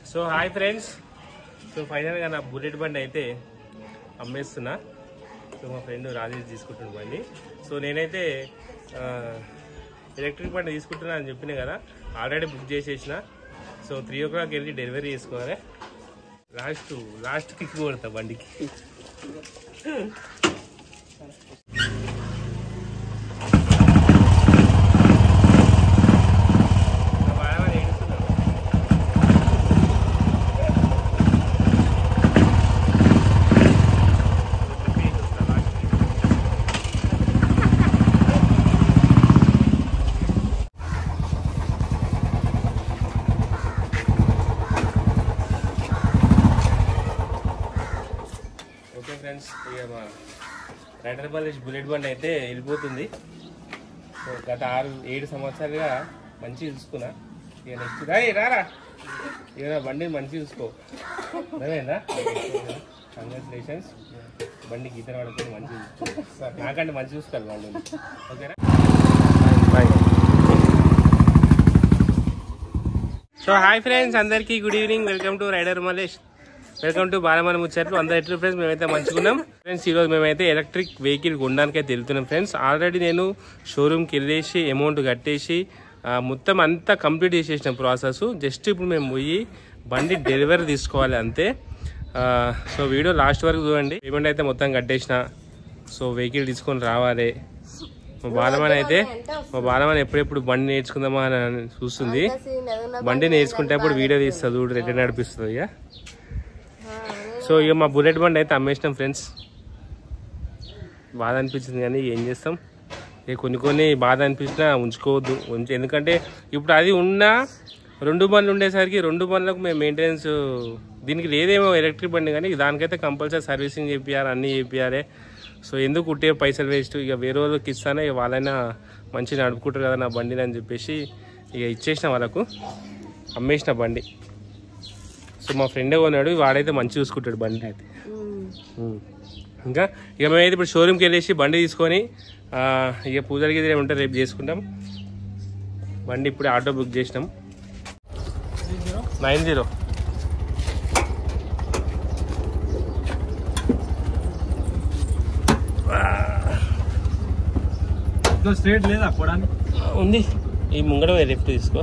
So hi friends so ఫైనల్గా నా bullet బండి అయితే అమ్మేస్తున్నా సో మా ఫ్రెండ్ రాజేష్ తీసుకుంటున్న బండి సో నేనైతే ఆ, ఎలక్ట్రిక్ బండి తీసుకుంటున్నా అని చెప్పిన కదా ఆల్రెడీ బుక్ చేసేసిన సో త్రీ ఓ క్లాక్ వెళ్ళి డెలివరీ చేసుకోవాలి లాస్ట్ లాస్ట్ కిక్ కొడతా బండికి నా బాగా ఏడుస్తున్నాడు. ఓకే ఫ్రెండ్స్ ఇక మా రైడర్ బాలేజ్ బుల్లెట్ బండి అయితే వెళ్ళిపోతుంది సో గత ఆరు ఏడు సంవత్సరాలుగా మంచి చూసుకున్నా ఇక నెక్స్ట్ రాయ్ రారా ఇక నా బండిని మంచి చూసుకో అదేనా కంగ్రాచులేషన్స్ బండి గీతలు పడుతుంది మంచి చూసుకో నాకంటే మంచి చూసుకోవాలి బండిని ఓకేనా బాయ్ సో హాయ్ ఫ్రెండ్స్ అందరికీ good evening welcome to rider Mallesh welcome to బాలమల ముచ్చట్లు అందరు ఎట్లు ఫ్రెండ్స్ మేమైతే మంచుకున్నాం ఫ్రెండ్స్ ఈరోజు మేమైతే ఎలక్ట్రిక్ వెహికల్ కొనడానికి అయితే వెళ్తున్నాం ఫ్రెండ్స్ ఆల్రెడీ నేను షోరూమ్కి వెళ్ళేసి అమౌంట్ కట్టేసి ఆ, మొత్తం అంతా కంప్లీట్ చేసేసిన ప్రాసెస్ జస్ట్ ఇప్పుడు మేము పోయి బండి డెలివరీ తీసుకోవాలి అంతే ఆ, సో వీడియో లాస్ట్ వరకు చూడండి పేమెంట్ అయితే మొత్తం కట్టేసిన సో వెహికల్ తీసుకొని రావాలి మా బాలమని అయితే మా బాలమని ఎప్పుడెప్పుడు బండి నేర్చుకుందామా అని చూస్తుంది బండి నేర్చుకుంటేప్పుడు వీడియో తీస్తుంది చూడు రెడ్డి నడిపిస్తుంది ఇక సో ఇక మా బుల్లెట్ బండి అయితే అమ్మేసినాం ఫ్రెండ్స్ బాధ అనిపించింది కానీ ఏం చేస్తాం ఇక కొన్ని కొన్ని బాధ అనిపించినా ఉంచుకోవద్దు ఉంచ ఎందుకంటే ఇప్పుడు అది ఉన్నా రెండు బండ్లు ఉండేసరికి రెండు బండ్లకు మేము మెయింటెనెన్స్ దీనికి లేదేమో ఎలక్ట్రిక్ బండి కానీ దానికైతే కంపల్సరీ సర్వీసింగ్ చేపియాలి అన్నీ చేపియాలి సో ఎందుకు కుట్టే పైసలు వేస్ట్ ఇక వేరే వాళ్ళకి ఇస్తానే ఇక వాళ్ళైనా మంచిగా నడుపుకుంటారు కదా నా బండిని అని చెప్పేసి ఇక ఇచ్చేసిన వాళ్ళకు అమ్మేసిన బండి సో మా ఫ్రెండే కొన్నాడు వాడైతే మంచి చూసుకుంటాడు బండి అయితే ఉమ్. ఇంకా ఇక మేమైతే ఇప్పుడు షోరూమ్కి వెళ్ళేసి బండి తీసుకొని ఆ, ఇక పూజలు గిజలు ఉంటే రేపు చేసుకుంటాం బండి ఇప్పుడు ఆటో బుక్ చేసినాం నైన్ జీరో స్ట్రేట్ లేదా పోవడానికి ఉంది ఈ ముంగడ లెఫ్ట్ తీసుకో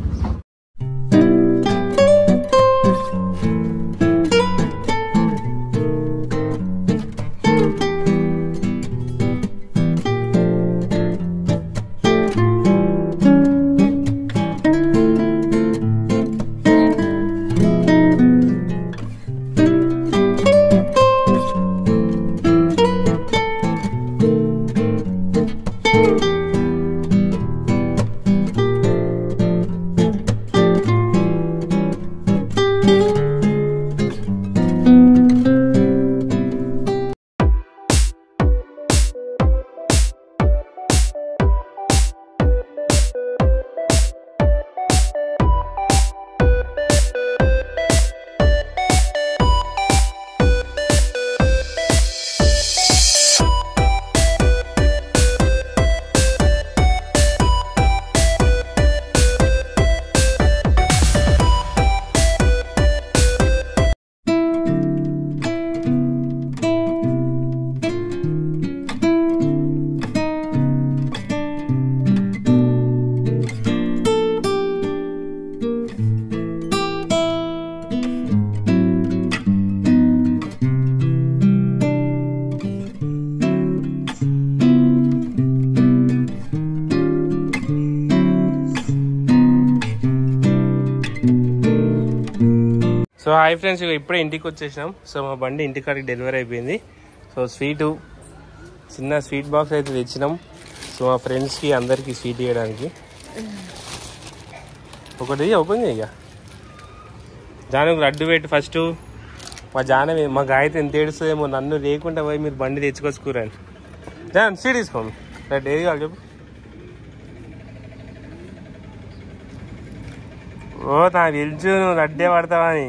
సో హాయ్ ఫ్రెండ్స్ ఇక ఇప్పుడే ఇంటికి వచ్చేసినాం సో మా బండి ఇంటికాడికి డెలివరీ అయిపోయింది సో స్వీటు చిన్న స్వీట్ బాక్స్ అయితే తెచ్చినాం సో మా ఫ్రెండ్స్కి అందరికీ స్వీట్ ఇవ్వడానికి ఒకటి ఓపెన్ చేయగా జానకు లడ్డు పెట్టి ఫస్ట్ మా జాన మా గాయత్రి ఎంత ఏడుస్తుందేమో నన్ను లేకుండా పోయి మీరు బండి తెచ్చుకొచ్చుకోరని జాన్ స్వీట్ తీసుకోండి లడ్డు ఏది కావాలి చెప్పు ఓ నాకు తెలుసు నువ్వు లడ్డే పడతావని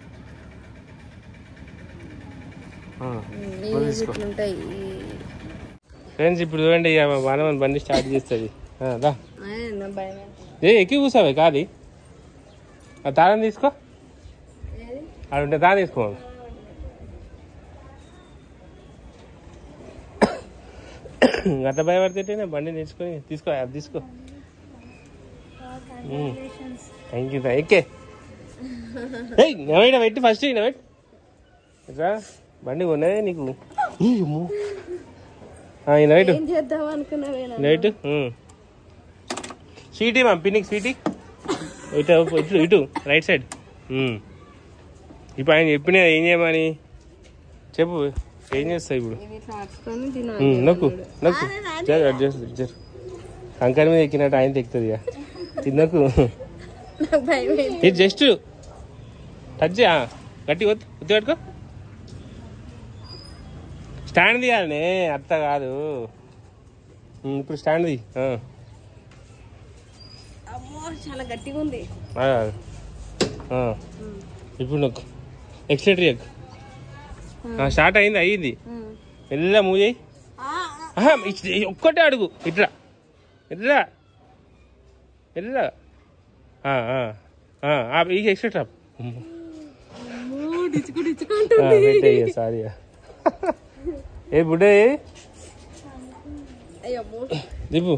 ఉమ్, నువ్వు తీసుకో ఉంటాయి ఫ్రెండ్స్ ఇప్పుడు చూడండి ఇక మా బాలమని బండి స్టార్ట్ చేస్తుంది దా భయం ఏ ఎక్కి కూసావే కాది ఆ తాళం తీసుకో అది ఉంటే దా తీసుకో గత భయపడితే బండి నేర్చుకొని తీసుకో అది తీసుకో థ్యాంక్ యూ ఎక్కే ఏయ్ నవ్వేట పెట్టి ఫస్ట్ నవ్వేట్ ఎట్రా బండి కొన్నదే నీకు నైట్ ఏం చేద్దాం అనుకున్నావేనా నైట్ స్వీటీ మా పిన్నికి స్వీటీ ఇటు ఇటు ఇటు రైట్ సైడ్ ఇప్పుడు ఆయన చెప్పిన ఏం చేయమని చెప్పు ఏం చేస్తావు ఇప్పుడు ఇవి ఇట్లా పట్టుకొని తినాలి ఉమ్, నొక్కు నొక్కు జర అడ్జస్ట్ జర కంకర మీద ఎక్కినట్టు ఆయన ఎక్కుతుంది ఇక ఇది నొక్కు నాకు భయం అయింది. ఇది జస్ట్ టచ్ చేయ గట్టి ఒత్తి ఒత్తి పట్టుకో స్టాండ్ తీయాలనే అత్త కాదు ఉమ్, ఇప్పుడు స్టాండ్ తీ ఆ, అమ్మో చాలా గట్టిగా ఉంది ఆ, ఆ. ఇప్పుడు నొక్కు ఎక్సలేటర్ ఎక్కు స్టార్ట్ అయింది అయ్యింది మెల్ల మూవ్ చేయి ఆహా, ఇచ్- ఒక్కటే అడుగు ఇట్లా ఇట్లా ఇట్లా ఆ, ఆ, ఆ, ఆ, ఈ ఎక్సలేటర్ ఆపు. డిచుకు ఆ, డిచుకుంటుంది పెట్టేయ్య, సారీ ఏ బుడ్డే అయ్యమ్మో దిప్పు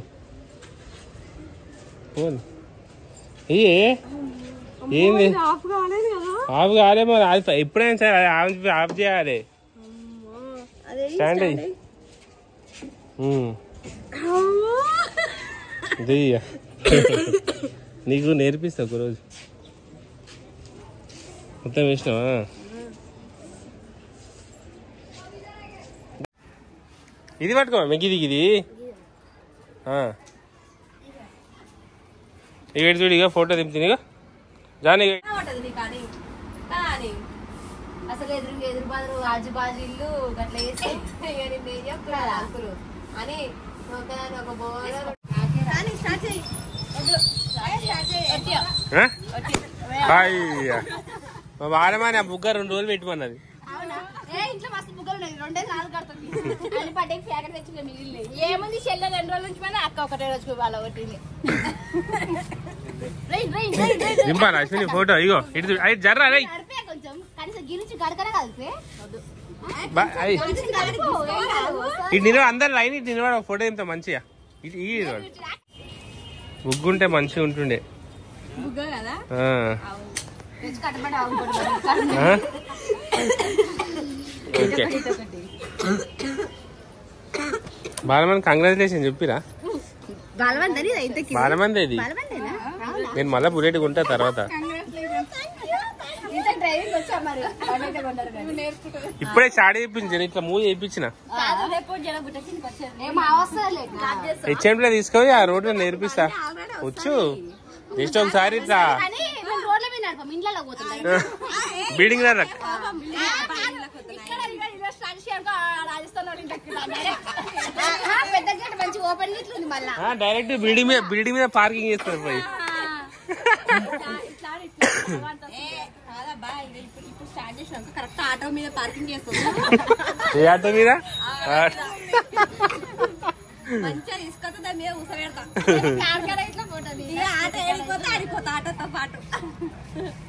పోను. ఏ ఏంది ఆఫ్ కాలేదు కదా ఆపు కాలే మరి అది ఎప్పుడైనా సరే అది ఆఫ్ ఆఫ్ చేయాలి అమ్మో. అదే స్టాండ్ అయ్యి ఉమ్, అమ్మో. దియ్య నీకు నేర్పిస్తా ఒకరోజు మొత్తం వేసినావా ఇది పట్టుకో మెగ్గిది ఇది ఆ. ఇక ఇటు చూడు ఇక ఫోటో దింపుతుంది ఇక జాని ఇక. ఉంటది నీకు అని కానీ అసలు ఎదురు ఎదురు బాదురు ఆజు బాజు ఇల్లు గట్ల వేసి ఇక నిన్ను ఏం చెప్తున్నారు అంకులు అని ఒకదాని ఒక బోర ఆ? అయ్యా మా బాలమాని ఆ బుగ్గ రెండు రోజులు పెట్టమన్నది ఏ ఇంట్లో మస్తు ముగ్గురు ఉన్నాయి రెండే సార్లు కడుతుంది అని పడ్డకి ప్యాకెట్ తెచ్చి మిగిలిన ఏముంది చెల్లె రెండు రోజుల నుంచి పైన అక్క ఒకటే రోజుకు వాళ్ళ ఒకటిని రేయ్, రేయ్, రేయ్, రేయ్, రేయ్. దింపాలి అశ్విని ఫోటో ఇగో ఇటు చూడు. అయ్యి జర్రా రై నడిపే కొంచెం కనీసం గిరించి గడకనే కలిపే అయ్యి ఇటు నిలవ అందరు లైన్ ఇటు నిలబడ ఫోటో దింపుతా మంచిగా ఇటు ఈ నిలబడు. ముగ్గుంటే మంచిగా ఉంటుండే బుగ్గ కదా ఆ. తెచ్చి కట్టబడి ఆగుకుంటున్నాను ఆ? ఓకే బాలమని కంగ్రాచులేషన్ చెప్పిరా బలవంతని ఇంతకి బాలమంది ఇది బలవంతేనా నేను మళ్ళీ బుల్లెట్ కొంటా తర్వాత ఇంత డ్రైవింగ్ వచ్చా మరి అడైతే కొంటారు కానీ. ఇప్పుడే స్టార్ట్ చేయించాను ఇట్లా మూవ్ చేయించిన కాదు, రేపు జర గుట్ట కిందకి వచ్చారు. ఏం అవసరం లేదు నాకు చేస్తా. హెచ్ఎంలో తీసుకొని ఆ రోడ్ మీద నేర్పిస్తా వచ్చు జస్ట్ ఒకసారి ఇట్లా కానీ మేము రోడ్ల మీద నడపం ఇంట్లో పోతుంటాం బిల్డింగ్ రా ఇక్కడ ఇక్కడ ఇలా స్టార్ట్ చేయడానికి ఆ రాజస్థాన్ వాళ్ళు ఇంటికి direct. ఆ, పెద్ద గేట్ మంచి ఓపెన్ గిట్లు ఉంది మళ్ళా డైరెక్ట్ బిల్డింగ్ మీద బిల్డింగ్ మీద పార్కింగ్ చేస్తారు పోయి ఇట్లా ఇట్లా తర్వాత కాదబ్బా ఇది ఇప్పుడు ఇప్పుడు స్టార్ట్ చేసినాక కరెక్ట్ ఆటో మీద పార్కింగ్ చేస్తుంది ఏ ఆటో మీద ఆ, మంచిగా తీసుకొస్తే దాని మీద ఉస పెడతా కాడకాడ ఇట్లా ఫోటో ఇక ఆటో వెళ్ళిపోతే ఆడిపోతా ఆటోతో పాటు